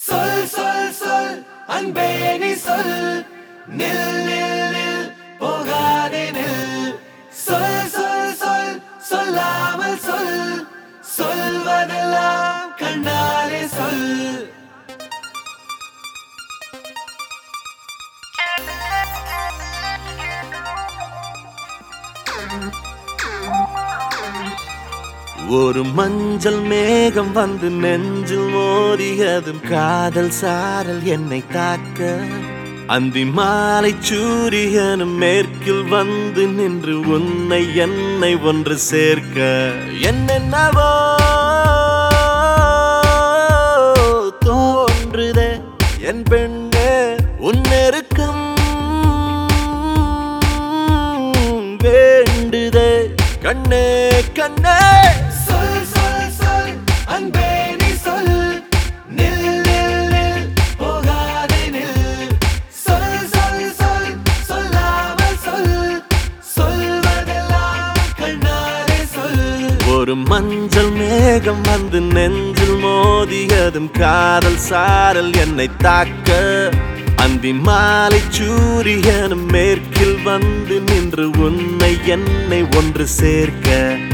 சொல் சொல் சொல் அன்பே நீ சொல் நில் நில் நில் போகாதே நில் சொல் சொல் சொல் சொல்லாமல் சொல் சொல்வதெல்லாம் கண்ணாலே சொல் ஒரு மஞ்சள் மேகம் வந்து நெஞ்சில் மோதியதும் காதல் சாரல் என்னை தாக்க அந்தி மாலை சூரியனும் மேற்கில் வந்து நின்று உன்னை என்னை ஒன்று சேர்க்க என்னென்னவோ தோன்றுதே என் பெண்ணே உன்னெருக்கம் வேண்டுதே கண்ணே கண்ணே சொல் சொல் சொல் அன்பே நீ சொல் நில் நில் நில் போகாதே நில் சொல் சொல் சொல் சொல்லாமல் சொல் சொல்வதெல்லாம் கண்ணாலே சொல் ஒரு மஞ்சள் மேகம் வந்து நெஞ்சில் மோதியதும் காதல் சாரல் என்னை தாக்க அந்தி மாலை சூரியனும் மேற்கில் வந்து நின்று உன்னை என்னை ஒன்று சேர்க்க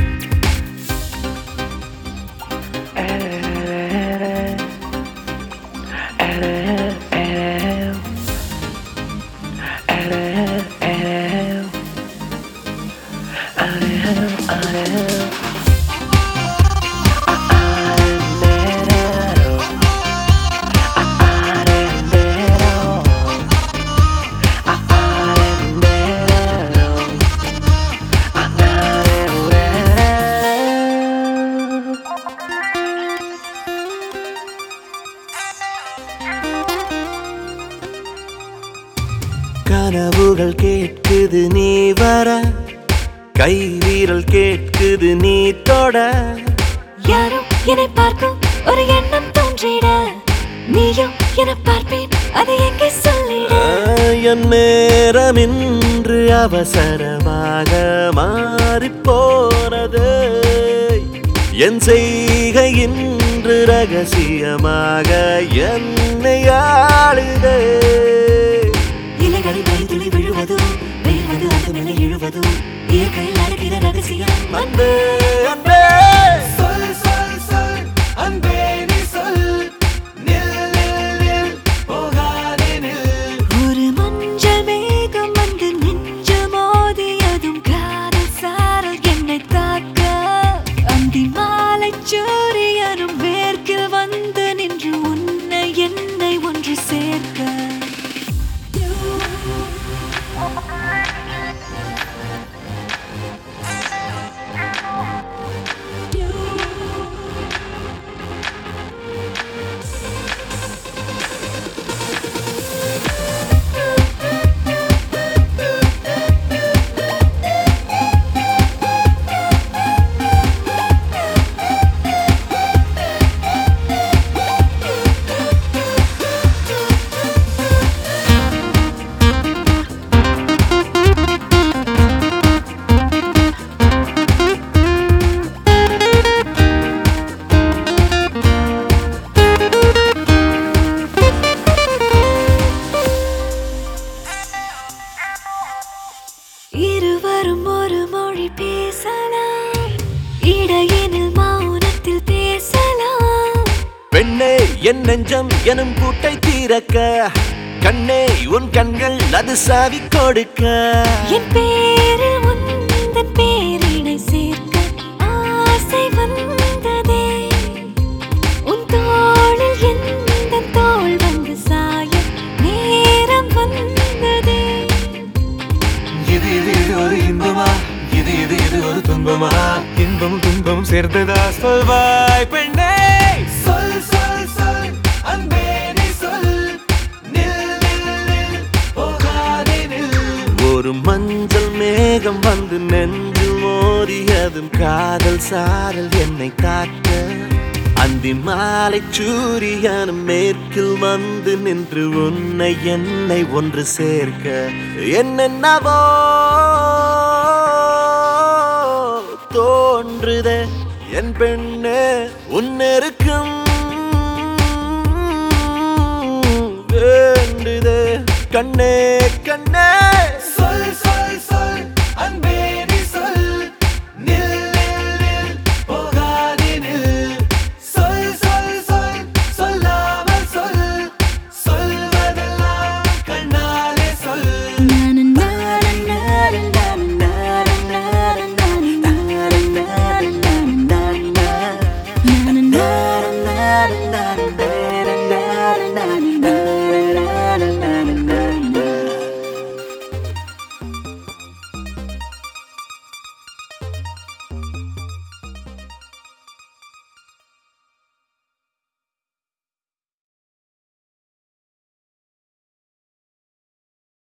கனவுகள் கேட்குது நீ வர கை வீரல் கேட்குது நீ தொட யாரோ என்னை பார்க்கும் ஒரு எண்ணம் தோன்றிட நீயும் என பார்ப்பேன் அதை எங்கே சொல்லிட என் நேரம் இன்று அவசரமாக மாறிப் போனது என் செய்கை இன்று ரகசியமாக என்னை ஆளுதே இலைகளில் மணித்துளி விழுவதும் விழுவது அது மேலே இழுவதும் இயற்கையில் நடக்கிற ரகசியம் அன்பே அன்பே சொல் சொல் சொல் அன்பே நீ சொல் நில் நில் நில் போகாதே நில் ஒரு மஞ்சள் மேகம் வந்து நெஞ்சு மோதியதும் காதல் சாரல் என்னை தாக்க அந்தி மாலை சூரியனும் மேற்கில் வந்து நின்று உன்னை என்னை ஒன்று சேர்க்க இருவரும் ஒரு மொழி பேசலாம் இடையினில் மௌனத்தில் பேசலாம் பெண்ணே என் நெஞ்சம் எனும் பூட்டை தீரக்க கண்ணே உன் கண்கள் அது சாவி கொடுக்க என் பேரில் உந்தன் பேரினை சேர்க்க ஆசை வந்ததே உன் தோளில் எந்த தோள் வந்து சாய நேரம் வந்ததே இது இது இது ஒரு இன்பமா இது இது இது ஒரு துன்பமா இன்பம் துன்பம் சேர்ந்ததா சொல்வாய் பெண்ணே சொல் சொல் சொல் அன்பே நீ சொல் நில் நில் நில் போகாதே நில் ஒரு மஞ்சள் மேகம் வந்து நெஞ்சில் மோதியதும் காதல் சாரல் என்னை தாக்க அந்தி மாலை சூரியனும் மேற்கில் வந்து நின்று உன்னை என்னை ஒன்று சேர்க்க என்னென்னவோ தோன்றுதே என் பெண்ணே உன்னெருக்கும் கண்ணே கண்ணே சொல் சொல் சொல் அன்பே